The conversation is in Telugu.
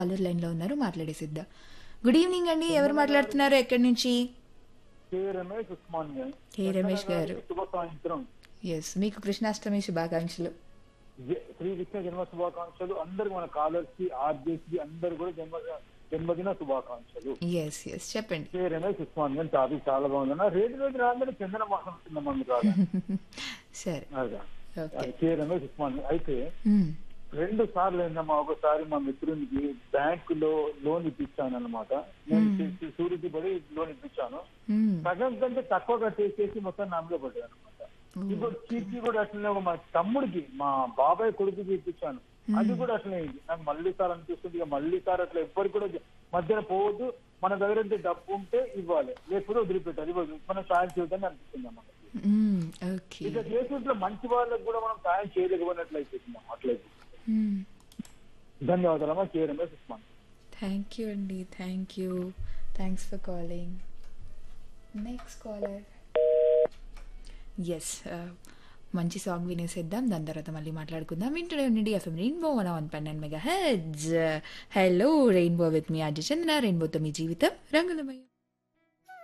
కాలర్ లైన్ లో ఉన్నారు మాట్లాడేసిద్దాం గుడ్ ఈవినింగ్ అండి ఎవరు మాట్లాడుతున్నారు ఎక్కడి నుంచి కే రమేష్ ఉస్మాన్ గారు కే రమేష్ గారు. శుభ సాయంత్రం ఎస్ మీకు కృష్ణాష్టమి శుభాకాంక్షలు జ- శ్రీకృష్ణ జన్మ శుభాకాంక్షలు అందరికి మన కాలర్స్ కి ఆర్జేస్ కి అందరు కూడా జన్మ జన్మదిన శుభాకాంక్షలు ఎస్ ఎస్ చెప్పండి కే రమేష్ ఉస్మాన్ గారు టాపిక్ చాలా బాగుందన్న రేటు రోజు రాగానే చందన మాసం ఉంటుందమ్మా మీకు రాగా సరే అదే. ఓకే అది కే రమేష్ ఉస్మాన్ గారు. అయితే రెండు సార్లు ఏందమ్మా ఒకసారి మా మిత్రునికి బ్యాంకు లో లోన్ ఇప్పించాను అనమాట నేను సూరికి పడి లోన్ ఇప్పించాను సగం కంటే తక్కువ కట్టేసేసి మొత్తం నా మీద పడ్డాడు అనమాట ఇప్పుడు చీటీ కూడా అట్లనే ఒక మా తమ్ముడికి మా బాబాయ్ కొడుకుకి ఇప్పించాను అది కూడా అట్లనే అయింది నాకు మళ్ళీ సార్ అనిపిస్తుంది ఇక మళ్ళీ సార్ అట్లా ఎవ్వరికి కూడా మధ్యన పోవద్దు మన దగ్గర ఎంత డబ్బు ఉంటే ఇవ్వాలి లేకపోతే వదిలిపెట్టాలి ఇవ్వదు మనం సాయం చేయొద్దని అనిపిస్తుంది అన్నమాట ఓకే ఇక దేశంలో మంచి వాళ్ళకి కూడా మనం సాయం చేయలేకపోయినట్లయితే అట్లయితే ధన్యవాదాలమ్మా K Ramesh Usman thank you అండి thank you thanks for calling next caller yes మంచి సాంగ్ వినేసేద్దాం దాని తర్వాత మళ్ళీ మాట్లాడుకుందాం వింటూనే ఉండండి ఎఫ్ఎం రెయిన్బో వన్ వన్ పన్నెండు mega hertz hello rainbow with మీ అజయ్ చంద్ర రెయిన్బోతో మీ జీవితం రంగులమయం